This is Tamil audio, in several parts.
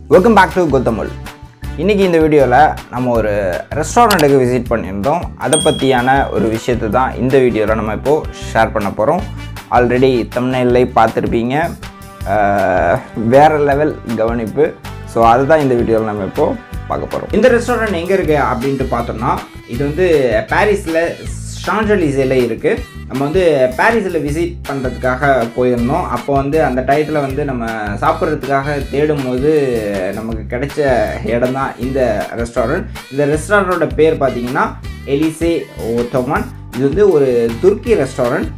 வெல்கம் பேக் டு கொத்தமுல் இன்றைக்கி இந்த வீடியோவில் நம்ம ஒரு ரெஸ்டாரண்ட்டுக்கு விசிட் பண்ணியிருந்தோம் அதை பற்றியான ஒரு விஷயத்தை தான் இந்த வீடியோவில் நம்ம இப்போது ஷேர் பண்ண போகிறோம் ஆல்ரெடி தமிழ்நிலை பார்த்துருப்பீங்க அஹ், வேற லெவல் கவனிப்பு ஸோ அதுதான் இந்த வீடியோவில் நம்ம இப்போது பார்க்க போகிறோம் இந்த ரெஸ்டாரண்ட் எங்கே இருக்குது அப்படின்ட்டு பார்த்தோம்னா இது வந்து பாரிஸில் ஷாஞ்சலிசேல இருக்குது நம்ம வந்து பாரிஸில் விசிட் பண்ணுறதுக்காக போயிருந்தோம் அப்போ வந்து அந்த டயத்தில் வந்து நம்ம சாப்பிட்றதுக்காக தேடும் போது நமக்கு கிடைச்ச இடம் தான் இந்த ரெஸ்டாரண்ட் இந்த ரெஸ்டாரண்ட்டோட பேர் பார்த்தீங்கன்னா எலிசே ஓட்டோமான் இது வந்து ஒரு துர்க்கி ரெஸ்டாரண்ட்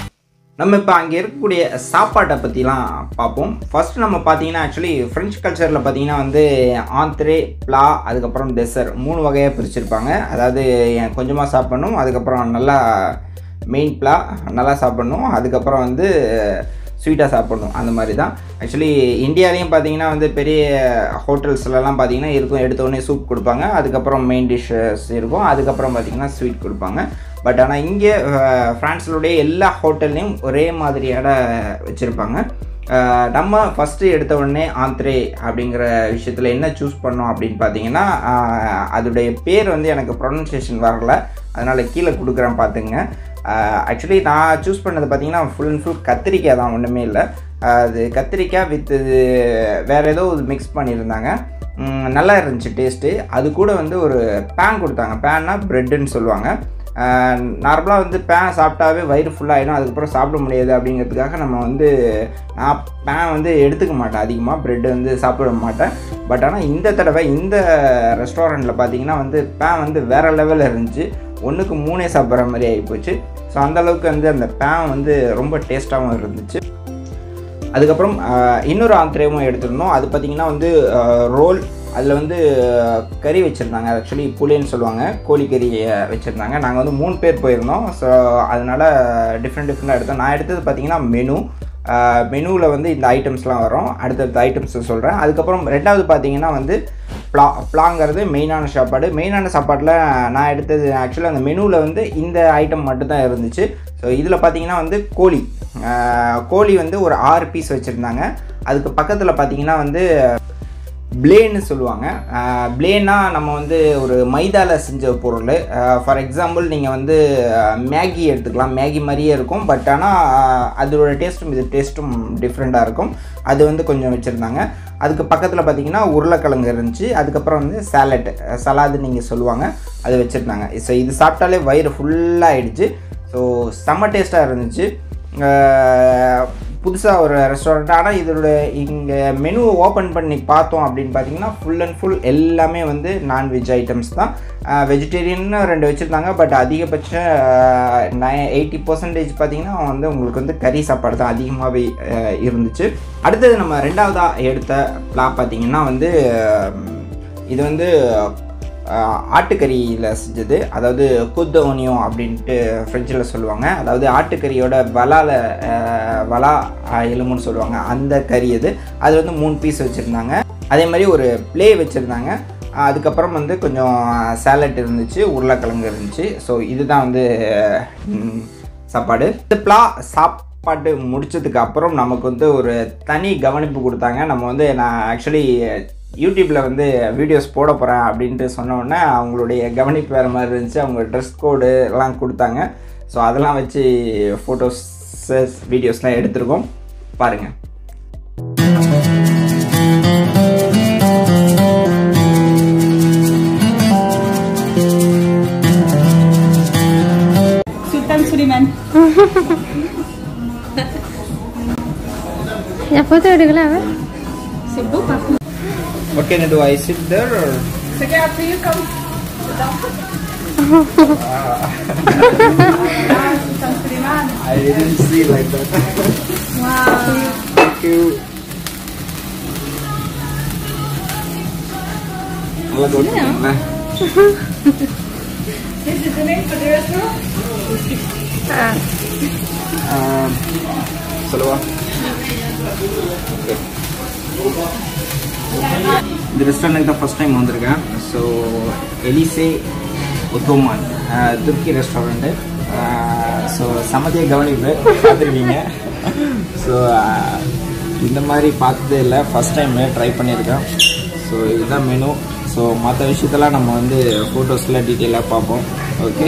நம்ம இப்போ அங்கே இருக்கக்கூடிய சாப்பாட்டை பற்றிலாம் பார்ப்போம் ஃபர்ஸ்ட் நம்ம பார்த்தீங்கன்னா ஆக்சுவலி ஃப்ரெஞ்ச் கல்ச்சரில் பார்த்தீங்கன்னா வந்து ஆந்த்ரே ப்ளா அதுக்கப்புறம் டெசர் மூணு வகையாக பிரிச்சிருப்பாங்க அதாவது கொஞ்சமாக சாப்பிடணும் அதுக்கப்புறம் நல்லா மெயின் ப்ளா நல்லா சாப்பிடணும் அதுக்கப்புறம் வந்து ஸ்வீட்டாக சாப்பிடணும் அந்த மாதிரி தான் ஆக்சுவலி இந்தியாலையும் பார்த்தீங்கன்னா வந்து பெரிய ஹோட்டல்ஸ்லலாம் பார்த்தீங்கன்னா இருக்கும் எடுத்த உடனே சூப் கொடுப்பாங்க அதுக்கப்புறம் மெயின் டிஷ்ஷஸ் இருக்கும் அதுக்கப்புறம் பார்த்தீங்கன்னா ஸ்வீட் கொடுப்பாங்க பட் ஆனால் இங்கே ஃப்ரான்ஸிலுடைய எல்லா ஹோட்டல்லையும் ஒரே மாதிரியான வச்சுருப்பாங்க நம்ம ஃபஸ்ட்டு எடுத்த உடனே ஆந்த்ரே அப்படிங்கிற விஷயத்தில் என்ன சூஸ் பண்ணோம் அப்படின்னு பார்த்தீங்கன்னா அஹ், அதோடைய பேர் வந்து எனக்கு ப்ரொனன்சியேஷன் வரல அதனால் கீழே கொடுக்குறேன் பார்த்துங்க ஆக்சுவலி நான் சூஸ் பண்ணது பார்த்தீங்கன்னா ஃபுல் அண்ட் ஃபுல் கத்திரிக்காய் தான் ஒன்றுமே இல்லை அது கத்திரிக்காய் வித் வேறு ஏதோ இது மிக்ஸ் பண்ணியிருந்தாங்க ம், நல்லா இருந்துச்சு டேஸ்ட்டு அது கூட வந்து ஒரு பேன் கொடுத்தாங்க பேன்னா ப்ரெட்டுன்னு சொல்லுவாங்க நார்மலாக வந்து பேன் சாப்பிட்டாவே வயிறு ஃபுல்லாகிடும் அதுக்கப்புறம் சாப்பிட முடியாது அப்படிங்கிறதுக்காக நம்ம வந்து நான் பேன் வந்து எடுத்துக்க மாட்டேன் அதிகமாக ப்ரெட் வந்து சாப்பிட மாட்டேன் பட் ஆனால் இந்த தடவை இந்த ரெஸ்டாரண்ட்டில் பார்த்தீங்கன்னா வந்து பேன் வந்து வேறு லெவலில் இருந்துச்சு ஒன்றுக்கு மூணே சாப்பிட்ற மாதிரி ஆகிப்போச்சு ஸோ அந்தளவுக்கு வந்து அந்த பேன் வந்து ரொம்ப டேஸ்ட்டாகவும் இருந்துச்சு அதுக்கப்புறம் ஆஹ், இன்னொரு ஆந்திரேவும் எடுத்திருந்தோம் அது பார்த்திங்கன்னா வந்து ரோல் அதில் வந்து ஆஹ், கறி வச்சுருந்தாங்க ஆக்சுவலி புளின்னு சொல்லுவாங்க கோழிக்கறி வச்சுருந்தாங்க நாங்கள் வந்து மூணு பேர் போயிருந்தோம் ஸோ அதனால் டிஃப்ரெண்ட் டிஃப்ரெண்ட்டாக எடுத்தோம் நான் எடுத்தது பார்த்திங்கன்னா மெனு மெனுவில் வந்து இந்த ஐட்டம்ஸ்லாம் வரும் அடுத்தடுத்த ஐட்டம்ஸ் சொல்கிறேன் அதுக்கப்புறம் ரெண்டாவது பார்த்தீங்கன்னா வந்து ப்ளா ப்ளாங்கிறது மெயினான சாப்பாடு மெயினான சாப்பாட்டில் நான் எடுத்தது ஆக்சுவலாக அந்த மெனுவில் வந்து இந்த ஐட்டம் மட்டும்தான் இருந்துச்சு ஸோ இதில் பார்த்தீங்கன்னா வந்து கோழி ஆஹ் கோழி வந்து ஒரு ஆறு பீஸ் வச்சுருந்தாங்க அதுக்கு பக்கத்தில் பார்த்தீங்கன்னா வந்து பிளேன்னு சொல்லுவாங்க பிளேனா நம்ம வந்து ஒரு மைதாவில் செஞ்ச பொருள் ஃபார் எக்ஸாம்பிள் நீங்கள் வந்து மேகி எடுத்துக்கலாம் மேகி மாதிரியே இருக்கும் பட் ஆனால் அதோட டேஸ்ட்டும் இது டேஸ்ட்டும் டிஃப்ரெண்ட்டாக இருக்கும் அது வந்து கொஞ்சம் வச்சுருந்தாங்க அதுக்கு பக்கத்தில் பார்த்தீங்கன்னா உருளைக்கிழங்கு இருந்துச்சு அதுக்கப்புறம் வந்து சாலட் சலாது நீங்கள் சொல்லுவாங்க அது வச்சுருந்தாங்க ஸோ இது சாப்பிட்டாலே வயிறு ஃபுல்லாக ஆயிடுச்சு ஸோ செம்ம டேஸ்ட்டாக இருந்துச்சு புதுசாக ஒரு ரெஸ்டாரண்ட் ஆனால் இதோட இங்கே மெனு ஓப்பன் பண்ணி பார்த்தோம் அப்படின்னு பார்த்தீங்கன்னா ஃபுல் அண்ட் ஃபுல் எல்லாமே வந்து நான்வெஜ் ஐட்டம்ஸ் தான் வெஜிடேரியன் ரெண்டு வச்சுருந்தாங்க பட் அதிகபட்ச நை எயிட்டி பர்சன்டேஜ் பார்த்தீங்கன்னா வந்து உங்களுக்கு வந்து கறி சாப்பாடு தான் அதிகமாகவே அஹ், இருந்துச்சு அடுத்தது நம்ம ரெண்டாவதாக எடுத்த ப்ளா பார்த்தீங்கன்னா வந்து அஹ், இது வந்து ஆஹ் ஆட்டுக்கறியில் செஞ்சது அதாவது குத்த ஓனியம் அப்படின்ட்டு ஃப்ரெஞ்சில் சொல்லுவாங்க அதாவது ஆட்டுக்கறியோட வலால ஆஹ் வலா ஆஹ் எலும்புன்னு சொல்லுவாங்க அந்த கறி அது அது வந்து மூணு பீஸ் வச்சுருந்தாங்க அதே மாதிரி ஒரு ப்ளே வச்சுருந்தாங்க அதுக்கப்புறம் வந்து கொஞ்சம் சேலட் இருந்துச்சு உருளைக்கிழங்கு இருந்துச்சு ஸோ இதுதான் வந்து ம், சாப்பாடு இது ப்ளா சாப்பாடு முடிச்சதுக்கு அப்புறம் நமக்கு வந்து ஒரு தனி கவனிப்பு கொடுத்தாங்க நம்ம வந்து நான் ஆக்சுவலி யூடியூப்பில் வந்து வீடியோஸ் போட போகிறேன் அப்படின்ட்டு சொன்ன உடனே அவங்களுடைய கவனிப்பு வேறு மாதிரி இருந்துச்சு அவங்க ட்ரெஸ் கோடு எல்லாம் கொடுத்தாங்க ஸோ அதெல்லாம் வச்சு ஃபோட்டோஸ் வீடியோஸ்லாம் எடுத்திருக்கோம் பாருங்கள் Sultan Suleiman. நான் ஃபோட்டோ எடுக்கலாம் அவன் C'est beau par contre. What can I do? I sit there or... C'est bien, après, comme. Ah, Sultan Suleiman. I didn't see like that. Wow. Thank you. நல்லா கவனிச்சிங்களா This is the name for the restaurant? சொல்லுவா இந்த ரெஸ்டாரண்ட்டுக்கு தான் ஃபஸ்ட் டைம் வந்திருக்கேன் so Elysee Ottoman Turkey restaurant so சமதிய கவனிப்பு பார்த்துருக்கீங்க ஸோ இந்த மாதிரி பார்த்ததே இல்லை ஃபஸ்ட் டைம் ட்ரை பண்ணியிருக்கேன் ஸோ இதுதான் மெனு ஸோ மற்ற விஷயத்தெல்லாம் நம்ம வந்து ஃபோட்டோஸில் டீட்டெயிலாக பார்ப்போம் ஓகே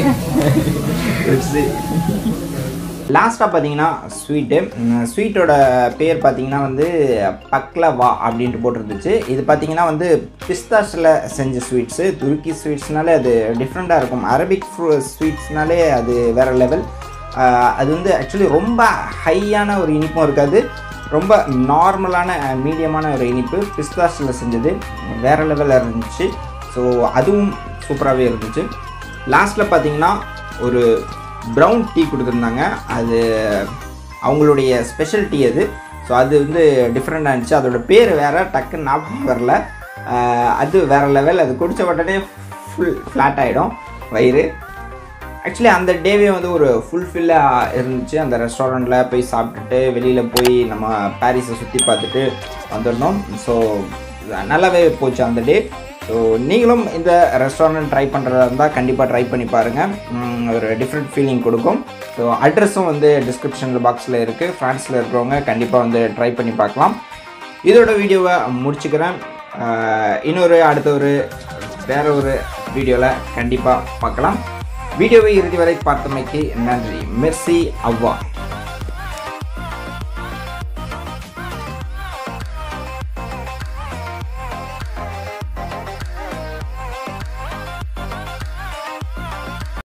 லாஸ்ட்டாக பார்த்தீங்கன்னா ஸ்வீட்டு ஸ்வீட்டோட பேர் பார்த்தீங்கன்னா வந்து பக்லவா அப்படின்ட்டு போட்டிருந்துச்சு இது பார்த்தீங்கன்னா வந்து பிஸ்தாஸில் செஞ்ச ஸ்வீட்ஸு துருக்கி ஸ்வீட்ஸ்னாலே அது டிஃப்ரெண்ட்டாக இருக்கும் அரபிக் ஃப்ரூ ஸ்வீட்ஸ்னாலே அது வேறு லெவல் அது வந்து ஆக்சுவலி ரொம்ப ஹையான ஒரு இனிப்பும் இருக்காது ரொம்ப நார்மலான மீடியமான ஒரு இனிப்பு பிஸ்தாஸில் செஞ்சது வேறு லெவலில் இருந்துச்சு ஸோ அதுவும் சூப்பராகவே இருந்துச்சு லாஸ்ட்டில் பார்த்தீங்கன்னா ஒரு ப்ரௌன் டீ கொடுத்துருந்தாங்க அது அவங்களுடைய ஸ்பெஷல் டீ அது ஸோ அது வந்து டிஃப்ரெண்ட்டாக இருந்துச்சு அதோட பேர் வேறு டக்குன்னு ஞாபகம் வரல ஆஹ் அது வேறு லெவல் அது குடித்த உடனே ஃபுல் ஃப்ளாட் ஆகிடும் வயிறு ஆக்சுவலி அந்த டேவே வந்து ஒரு ஃபுல்ஃபில்லாக இருந்துச்சு அந்த ரெஸ்டாரண்ட்டில் போய் சாப்பிட்டுட்டு வெளியில் போய் நம்ம பாரிஸை சுற்றி பார்த்துட்டு வந்துடணும் ஸோ நல்லாவே போச்சு அந்த டே ஸோ நீங்களும் இந்த ரெஸ்டாரண்ட் ட்ரை பண்ணுறதா இருந்தால் கண்டிப்பாக ட்ரை பண்ணி பாருங்கள் உம், ஒரு டிஃப்ரெண்ட் ஃபீலிங் கொடுக்கும் ஸோ அட்ரஸும் வந்து டிஸ்கிரிப்ஷனில் பாக்ஸில் இருக்குது ஃப்ரான்ஸில் இருக்கிறவங்க கண்டிப்பாக வந்து ட்ரை பண்ணி பார்க்கலாம் இதோட வீடியோவை முடிச்சுக்கிறேன் ஆஹ் இன்னொரு அடுத்த ஒரு வேற ஒரு வீடியோவில் கண்டிப்பாக பார்க்கலாம் வீடியோவை இறுதி வரை பார்த்தமைக்கு நன்றி மெர்சி அவ்வா